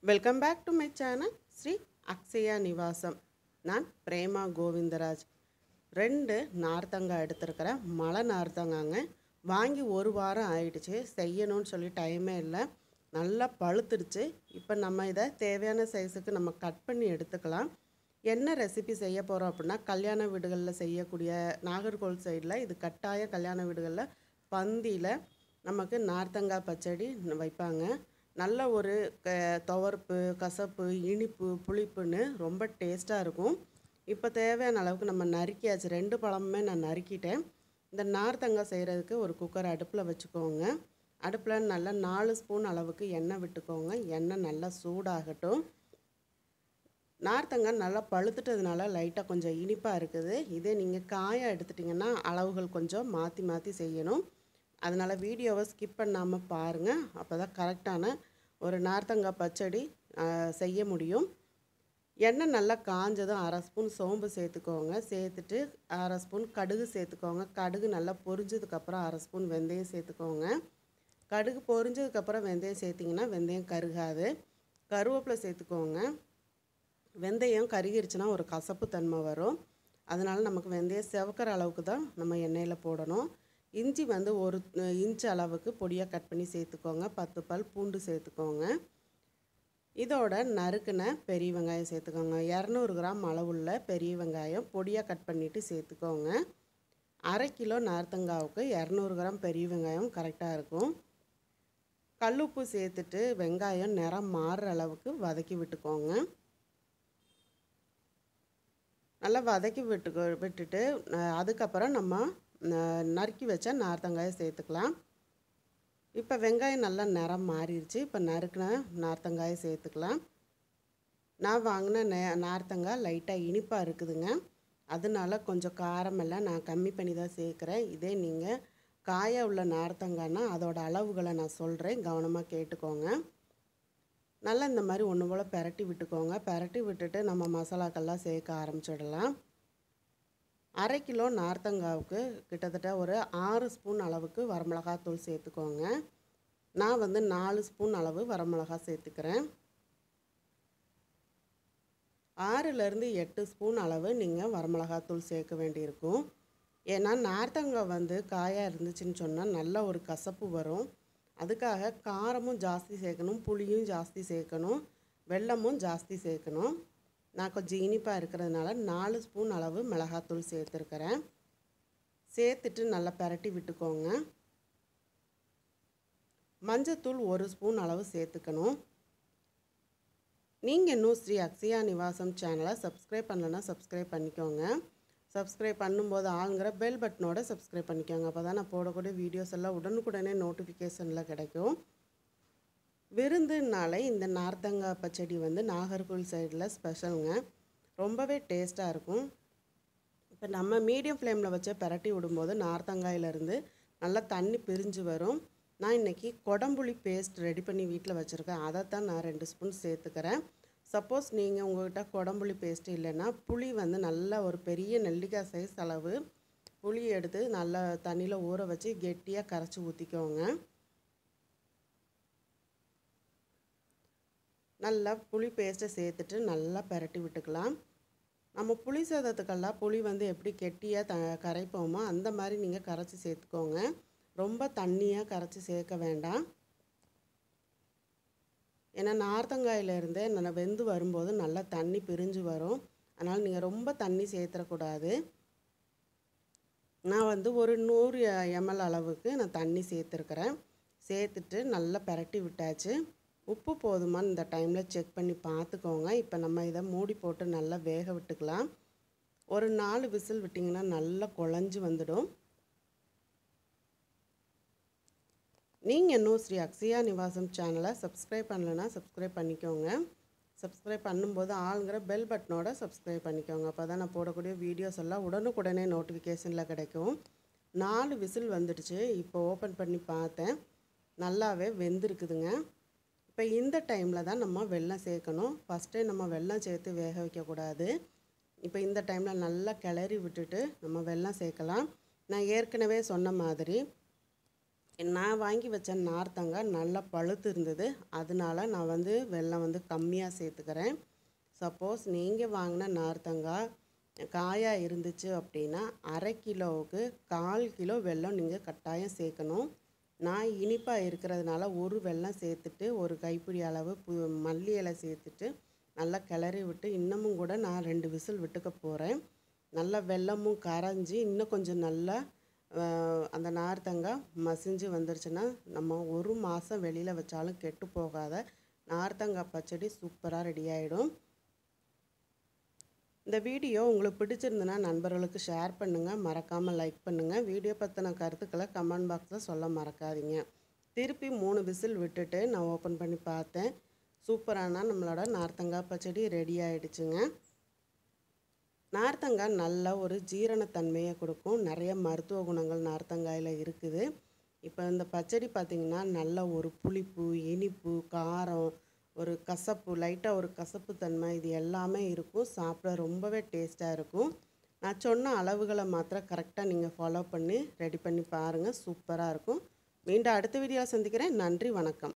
welcome back to my channel Shri Akshaya Nivasam நான் பிரேமா கோவிந்தராஜ் ரெண்டு நார்த்தங்காய் எடுத்திருக்கிறேன் மலை நார்த்தங்காங்க வாங்கி ஒரு வாரம் ஆயிடுச்சு செய்யணும்னு சொல்லி டைமே இல்லை நல்லா பழுத்துடுச்சு இப்போ நம்ம இதை தேவையான சைஸுக்கு நம்ம கட் பண்ணி எடுத்துக்கலாம் என்ன ரெசிபி செய்ய போகிறோம் அப்படின்னா கல்யாண வீடுகளில் செய்யக்கூடிய நாகர்கோவில் சைடில் இது கட்டாய கல்யாண வீடுகளில் பந்தியில் நமக்கு நார்த்தங்காய் பச்சடி வைப்பாங்க நல்ல ஒரு க துவர்ப்பு கசப்பு இனிப்பு புளிப்புன்னு ரொம்ப டேஸ்ட்டாக இருக்கும் இப்போ தேவையான அளவுக்கு நம்ம நறுக்கியாச்சு ரெண்டு பழமுமே நான் நறுக்கிட்டேன் இந்த நார்த்தங்காய் செய்கிறதுக்கு ஒரு குக்கர் அடுப்பில் வச்சுக்கோங்க அடுப்பில் நல்லா நாலு ஸ்பூன் அளவுக்கு எண்ணெய் விட்டுக்கோங்க எண்ணெய் நல்லா சூடாகட்டும் நார்த்தங்காய் நல்லா பழுத்துட்டதுனால லைட்டாக கொஞ்சம் இனிப்பாக இருக்குது இதே நீங்கள் காயாக எடுத்துட்டிங்கன்னா அளவுகள் கொஞ்சம் மாற்றி மாற்றி செய்யணும் அதனால் வீடியோவை ஸ்கிப் பண்ணாமல் பாருங்கள் அப்போ தான் கரெக்டான ஒரு நார்த்தங்காய் பச்சடி செய்ய முடியும் எண்ணெய் நல்லா காஞ்சதும் அரை ஸ்பூன் சோம்பு சேர்த்துக்கோங்க சேர்த்துட்டு அரை ஸ்பூன் கடுகு சேர்த்துக்கோங்க கடுகு நல்லா பொரிஞ்சதுக்கப்புறம் அரை ஸ்பூன் வெந்தயம் சேர்த்துக்கோங்க கடுகு பொரிஞ்சதுக்கப்புறம் வெந்தயம் சேர்த்திங்கன்னா வெந்தயம் கருகாது கருவேப்பிலை சேர்த்துக்கோங்க வெந்தயம் கருகிருச்சுன்னா ஒரு கசப்பு தன்மை வரும் அதனால் நமக்கு வெந்தயம் செவக்கிற அளவுக்கு தான் நம்ம எண்ணெயில் போடணும் இஞ்சி வந்து ஒரு இன்ச் அளவுக்கு பொடியாக கட் பண்ணி சேர்த்துக்கோங்க பத்து பல் பூண்டு சேர்த்துக்கோங்க இதோட நறுக்குன பெரிய வெங்காயம் சேர்த்துக்கோங்க இரநூறு கிராம் அளவுள்ள பெரிய வெங்காயம் பொடியாக கட் பண்ணிவிட்டு சேர்த்துக்கோங்க அரை கிலோ நார்த்தங்காவுக்கு இரநூறு கிராம் பெரிய வெங்காயம் கரெக்டாக இருக்கும் கல்லுப்பு சேர்த்துட்டு வெங்காயம் நிறம் மாறுற அளவுக்கு வதக்கி விட்டுக்கோங்க நல்லா வதக்கி விட்டு விட்டுட்டு அதுக்கப்புறம் நம்ம நறுக்கி வச்ச நார்த்தங்காயை சேர்த்துக்கலாம் இப்போ வெங்காயம் நல்லா நிறம் மாறிடுச்சு இப்போ நறுக்கின நார்த்தங்காயை சேர்த்துக்கலாம் நான் வாங்கின நே நார்த்தங்காய் லைட்டாக இனிப்பாக இருக்குதுங்க அதனால கொஞ்சம் காரமெல்லாம் நான் கம்மி பண்ணி தான் சேர்க்குறேன் இதே நீங்கள் காய உள்ள நார்த்தங்காய்னா அதோட அளவுகளை நான் சொல்கிறேன் கவனமாக கேட்டுக்கோங்க நல்லா இந்த மாதிரி ஒன்று போல் பெரட்டி விட்டுக்கோங்க பெரட்டி விட்டுட்டு நம்ம மசாலாக்கள்லாம் சேர்க்க ஆரம்பிச்சிடலாம் அரை கிலோ நார்த்தங்காவுக்கு கிட்டத்தட்ட ஒரு ஆறு ஸ்பூன் அளவுக்கு வரமிளகாத்தூள் சேர்த்துக்கோங்க நான் வந்து நாலு ஸ்பூன் அளவு வரமிளகா சேர்த்துக்கிறேன் ஆறுலேருந்து எட்டு ஸ்பூன் அளவு நீங்கள் வரமிளகாத்தூள் சேர்க்க வேண்டியிருக்கும் ஏன்னா நார்த்தங்காய் வந்து காயாக இருந்துச்சுன்னு சொன்னால் நல்ல ஒரு கசப்பு வரும் அதுக்காக காரமும் ஜாஸ்தி சேர்க்கணும் புளியும் ஜாஸ்தி சேர்க்கணும் வெல்லமும் ஜாஸ்தி சேர்க்கணும் நான் கொஞ்சம் இனிப்பாக இருக்கிறதுனால நாலு ஸ்பூன் அளவு மிளகாத்தூள் சேர்த்துருக்கிறேன் சேர்த்துட்டு நல்லா பரட்டி விட்டுக்கோங்க மஞ்சத்தூள் ஒரு ஸ்பூன் அளவு சேர்த்துக்கணும் நீங்கள் இன்னும் ஸ்ரீ அக்ஷயா நிவாசம் சேனலை சப்ஸ்கிரைப் பண்ணலைன்னா சப்ஸ்கிரைப் பண்ணிக்கோங்க சப்ஸ்கிரைப் பண்ணும்போது ஆளுங்கிற பெல் பட்டனோட சப்ஸ்கிரைப் பண்ணிக்கோங்க அப்போ தான் நான் போடக்கூடிய வீடியோஸ் எல்லாம் உடனுக்குடனே நோட்டிஃபிகேஷனில் கிடைக்கும் விருந்துனாலே இந்த நார்த்தங்காய் பச்சடி வந்து நாகர்கோவில் சைடில் ஸ்பெஷலுங்க ரொம்பவே டேஸ்ட்டாக இருக்கும் இப்போ நம்ம மீடியம் ஃப்ளேமில் வச்சு பரட்டி விடும்போது நார்த்தங்காயிலேருந்து நல்லா தண்ணி பிரிஞ்சு வரும் நான் இன்றைக்கி கொடம்புளி பேஸ்ட் ரெடி பண்ணி வீட்டில் வச்சுருக்கேன் அதை தான் நான் ரெண்டு ஸ்பூன் சேர்த்துக்கிறேன் சப்போஸ் நீங்கள் உங்கள்கிட்ட கொடம்புளி பேஸ்ட் இல்லைன்னா புளி வந்து நல்ல ஒரு பெரிய நெல்லிக்காய் சைஸ் அளவு புளி எடுத்து நல்லா தண்ணியில் ஊற வச்சு கெட்டியாக கரைச்சி ஊற்றிக்கோங்க நல்லா புளி பேஸ்ட்டை சேர்த்துட்டு நல்லா பரட்டி விட்டுக்கலாம் நம்ம புளி சாதத்துக்கெல்லாம் புளி வந்து எப்படி கெட்டியாக த கரைப்போமோ அந்த மாதிரி நீங்கள் கரைச்சி சேர்த்துக்கோங்க ரொம்ப தண்ணியாக கரைச்சி சேர்க்க வேண்டாம் ஏன்னா நார்த்தங்காயிலேருந்தே நல்லா வெந்து வரும்போது நல்லா தண்ணி பிரிஞ்சு வரும் அதனால் நீங்கள் ரொம்ப தண்ணி சேர்த்துடக்கூடாது நான் வந்து ஒரு நூறு எம்எல் அளவுக்கு நான் தண்ணி சேர்த்துருக்குறேன் சேர்த்துட்டு நல்லா பரட்டி விட்டாச்சு உப்பு போதுமான்னு இந்த டைமில் செக் பண்ணி பார்த்துக்கோங்க இப்போ நம்ம இதை மூடி போட்டு நல்லா வேக விட்டுக்கலாம் ஒரு நாலு விசில் விட்டிங்கன்னா நல்லா குழஞ்சி வந்துடும் நீங்கள் இன்னும் ஸ்ரீ அக்ஷயா நிவாசம் சேனலை சப்ஸ்கிரைப் பண்ணலைன்னா சப்ஸ்கிரைப் பண்ணிக்கோங்க சப்ஸ்கிரைப் பண்ணும்போது ஆளுங்கிற பெல் பட்டனோட சப்ஸ்கிரைப் பண்ணிக்கோங்க அப்போ தான் நான் போடக்கூடிய வீடியோஸ் எல்லாம் உடனுக்குடனே நோட்டிஃபிகேஷனில் கிடைக்கும் நாலு விசில் வந்துடுச்சு இப்போ ஓப்பன் பண்ணி பார்த்தேன் நல்லாவே வெந்திருக்குதுங்க இப்போ இந்த டைமில் தான் நம்ம வெல்லம் சேர்க்கணும் ஃபஸ்ட்டே நம்ம வெல்லம் சேர்த்து வேக வைக்கக்கூடாது இப்போ இந்த டைமில் நல்லா கிளறி விட்டுட்டு நம்ம வெல்லம் சேர்க்கலாம் நான் ஏற்கனவே சொன்ன மாதிரி நான் வாங்கி வச்ச நார்த்தங்காய் நல்லா பழுத்து இருந்தது அதனால நான் வந்து வெல்லம் வந்து கம்மியாக சேர்த்துக்கிறேன் சப்போஸ் நீங்கள் வாங்கின நார்த்தங்காய் காயாக இருந்துச்சு அப்படின்னா அரை கிலோவுக்கு கால் கிலோ வெல்லம் நீங்கள் கட்டாயம் சேர்க்கணும் நான் இனிப்பாக இருக்கிறதுனால ஒரு வெல்லம் சேர்த்துட்டு ஒரு கைப்பிடி அளவு பு மல்லி இலை சேர்த்துட்டு நல்லா கிளறி விட்டு இன்னமும் கூட நான் ரெண்டு விசில் விட்டுக்க போகிறேன் நல்லா வெல்லமும் கரைஞ்சி இன்னும் கொஞ்சம் நல்லா அந்த நார்த்தங்காய் மசிஞ்சு வந்துருச்சுன்னா நம்ம ஒரு மாதம் வெளியில் வச்சாலும் கெட்டு போகாத நார்த்தங்காய் பச்சடி சூப்பராக ரெடி ஆகிடும் இந்த வீடியோ உங்களுக்கு பிடிச்சிருந்துன்னா நண்பர்களுக்கு ஷேர் பண்ணுங்கள் மறக்காமல் லைக் பண்ணுங்கள் வீடியோ பற்றின கருத்துக்களை கமெண்ட் பாக்ஸில் சொல்ல மறக்காதீங்க திருப்பி மூணு விசில் விட்டுட்டு நான் ஓப்பன் பண்ணி பார்த்தேன் சூப்பரான நம்மளோட நார்த்தங்காய் பச்சடி ரெடி ஆகிடுச்சுங்க நார்த்தங்காய் நல்ல ஒரு ஜீரணத்தன்மையை கொடுக்கும் நிறைய மருத்துவ குணங்கள் நார்த்தங்காயில் இருக்குது இப்போ இந்த பச்சடி பார்த்திங்கன்னா நல்ல ஒரு புளிப்பு இனிப்பு காரம் ஒரு கசப்பு லைட்டாக ஒரு கசப்பு தன்மை இது எல்லாமே இருக்கும் சாப்பிட ரொம்பவே டேஸ்ட்டாக இருக்கும் நான் சொன்ன அளவுகளை மாத்திரம் கரெக்டாக நீங்கள் ஃபாலோ பண்ணி ரெடி பண்ணி பாருங்கள் சூப்பராக இருக்கும் மீண்டும் அடுத்த வீடியோவில் சந்திக்கிறேன் நன்றி வணக்கம்